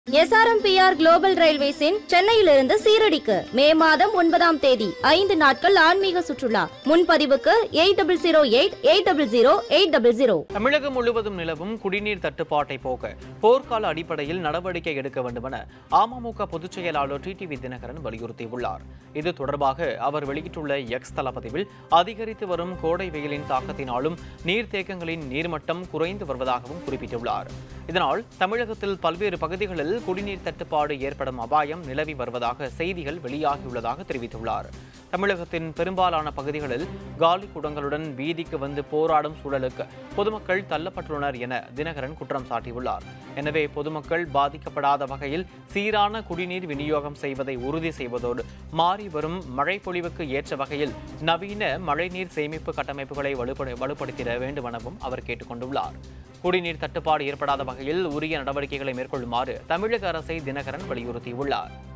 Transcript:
SRMPR global ரயில்வேஸின் சென்னையிலிருந்து சீரடிக்கு மே மாதம் ஒன்பதாம் தேதி ஐந்து நாட்கள் ஆன்மீக சுற்றுலா முன்பதிவுக்கு eight double zero eight eight double zero eight double zero தமிழகம் முழுவதும் நிலவும் குடிநீர் தட்டுப்பாட்டை போக்க போர்க்கால அடிப்படையில் நடவடிக்கை எடுக்க வேண்டுமென அமமுக பொதுச் செயலாளர் டிடிவி தினகரன் வலியுறுத்தியுள்ளார் இது தொடர்பாக அவர் வெளியிட்டுள்ள எக்ஸ் தளபதிவில் அதிகரித்து வரும் கோடை வெயிலின் தாக்கத்தினாலும் நீர்த்தேக்கங்களின் நீர்மட்டம் குறைந்து வருவதாகவும் குறிப்பிட்டுள்ளார் இதனால் தமிழகத்தில் பல்வேறு பகுதிகளில் குடிநீர் தட்டுப்பாடு ஏற்படும் அபாயம் நிலவி வருவதாக செய்திகள் வெளியாகியுள்ளதாக தெரிவித்துள்ளார் தமிழகத்தின் பெரும்பாலான பகுதிகளில் காலி குடங்களுடன் வீதிக்கு வந்து போராடும் சூழலுக்கு பொதுமக்கள் தள்ளப்பட்டுள்ளனர் என தினகரன் குற்றம் சாட்டியுள்ளார் எனவே பொதுமக்கள் பாதிக்கப்படாத வகையில் சீரான குடிநீர் விநியோகம் செய்வதை உறுதி செய்வதோடு மாறி வரும் மழை பொழிவுக்கு ஏற்ற வகையில் நவீன மழைநீர் சேமிப்பு கட்டமைப்புகளை வலுப்படு வலுப்படுத்திட வேண்டுமெனவும் அவர் கேட்டுக்கொண்டுள்ளார் குடிநீர் தட்டுப்பாடு ஏற்படாத வகையில் உரிய நடவடிக்கைகளை மேற்கொள்ளுமாறு தமிழக அரசை தினகரன் வலியுறுத்தியுள்ளார்